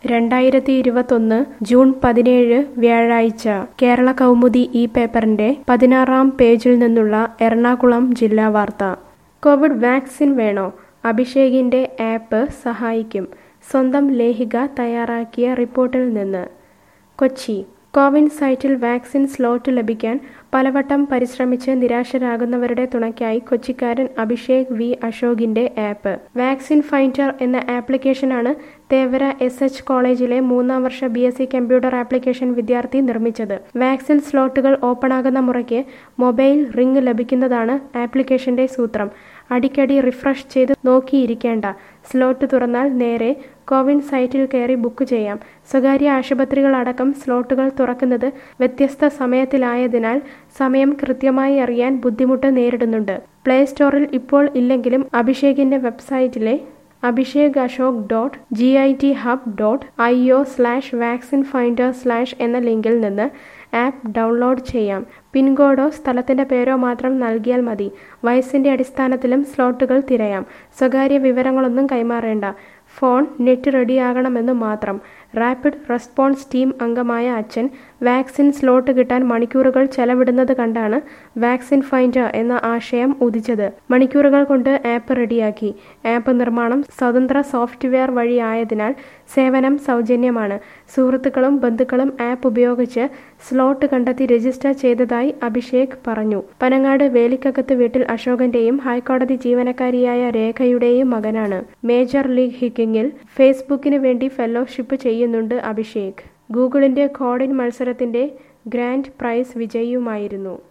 രണ്ടായിരത്തി ഇരുപത്തൊന്ന് ജൂൺ പതിനേഴ് വ്യാഴാഴ്ച കേരള കൗമുദി ഈ പേപ്പറിന്റെ പതിനാറാം പേജിൽ നിന്നുള്ള എറണാകുളം ജില്ലാ വാർത്ത കോവിഡ് വാക്സിൻ വേണോ അഭിഷേകിന്റെ ആപ്പ് സഹായിക്കും സ്വന്തം ലേഖിക തയ്യാറാക്കിയ റിപ്പോർട്ടിൽ നിന്ന് കൊച്ചി കോവിൻ സൈറ്റിൽ വാക്സിൻ സ്ലോട്ട് ലഭിക്കാൻ പലവട്ടം പരിശ്രമിച്ച് നിരാശരാകുന്നവരുടെ തുണയ്ക്കായി കൊച്ചിക്കാരൻ അഭിഷേക് വി അശോകിന്റെ ആപ്പ് വാക്സിൻ ഫൈൻഡർ എന്ന ആപ്ലിക്കേഷനാണ് തേവര എസ് എച്ച് കോളേജിലെ മൂന്നാം വർഷ B S C computer application വിദ്യാർത്ഥി നിർമ്മിച്ചത് വാക്സിൻ സ്ലോട്ടുകൾ ഓപ്പണാകുന്ന മുറയ്ക്ക് മൊബൈൽ റിംഗ് ലഭിക്കുന്നതാണ് ആപ്ലിക്കേഷന്റെ സൂത്രം അടിക്കടി റിഫ്രഷ് ചെയ്ത് നോക്കിയിരിക്കേണ്ട സ്ലോട്ട് തുറന്നാൽ നേരെ കോവിൻ സൈറ്റിൽ കയറി ബുക്ക് ചെയ്യാം സ്വകാര്യ ആശുപത്രികളടക്കം സ്ലോട്ടുകൾ തുറക്കുന്നത് വ്യത്യസ്ത സമയത്തിലായതിനാൽ സമയം കൃത്യമായി അറിയാൻ ബുദ്ധിമുട്ട് നേരിടുന്നുണ്ട് പ്ലേ സ്റ്റോറിൽ ഇപ്പോൾ ഇല്ലെങ്കിലും അഭിഷേകിന്റെ വെബ്സൈറ്റിലെ Abhishek Ashok dot G I T hub dot I O slash vaccine finder slash എന്ന ലിങ്കിൽ നിന്ന് ആപ്പ് ഡൗൺലോഡ് ചെയ്യാം പിൻകോഡോ സ്ഥലത്തിന്റെ പേരോ മാത്രം നൽകിയാൽ മതി വയസ്സിന്റെ അടിസ്ഥാനത്തിലും സ്ലോട്ടുകൾ തിരയാം സ്വകാര്യ വിവരങ്ങളൊന്നും കൈമാറേണ്ട ഫോൺ നെറ്റ് റെഡിയാകണമെന്ന് മാത്രം റാപ്പിഡ് റെസ്പോൺസ് ടീം അംഗമായ അച്ഛൻ വാക്സിൻ സ്ലോട്ട് കിട്ടാൻ മണിക്കൂറുകൾ ചെലവിടുന്നത് കണ്ടാണ് വാക്സിൻ ഫൈൻഡർ എന്ന ആശയം ഉദിച്ചത് മണിക്കൂറുകൾ കൊണ്ട് ആപ്പ് റെഡിയാക്കി ആപ്പ് നിർമ്മാണം സ്വതന്ത്ര സോഫ്റ്റ്വെയർ വഴിയായതിനാൽ സേവനം സൗജന്യമാണ് സുഹൃത്തുക്കളും ബന്ധുക്കളും ആപ്പ് ഉപയോഗിച്ച് സ്ലോട്ട് കണ്ടെത്തി രജിസ്റ്റർ ചെയ്തതായി അഭിഷേക് പറഞ്ഞു പനങ്ങാട് വേലിക്കകത്ത് വീട്ടിൽ അശോകന്റെയും ഹൈക്കോടതി ജീവനക്കാരിയായ രേഖയുടെയും മകനാണ് മേജർ ലീഗ് ഹിക്കിങ്ങിൽ ഫേസ്ബുക്കിന് വേണ്ടി ഫെലോഷിപ്പ് ചെയ്യുന്നുണ്ട് അഭിഷേക് ഗൂഗിളിന്റെ കോഡിൻ മത്സരത്തിന്റെ ഗ്രാൻഡ് പ്രൈസ് വിജയിയുമായിരുന്നു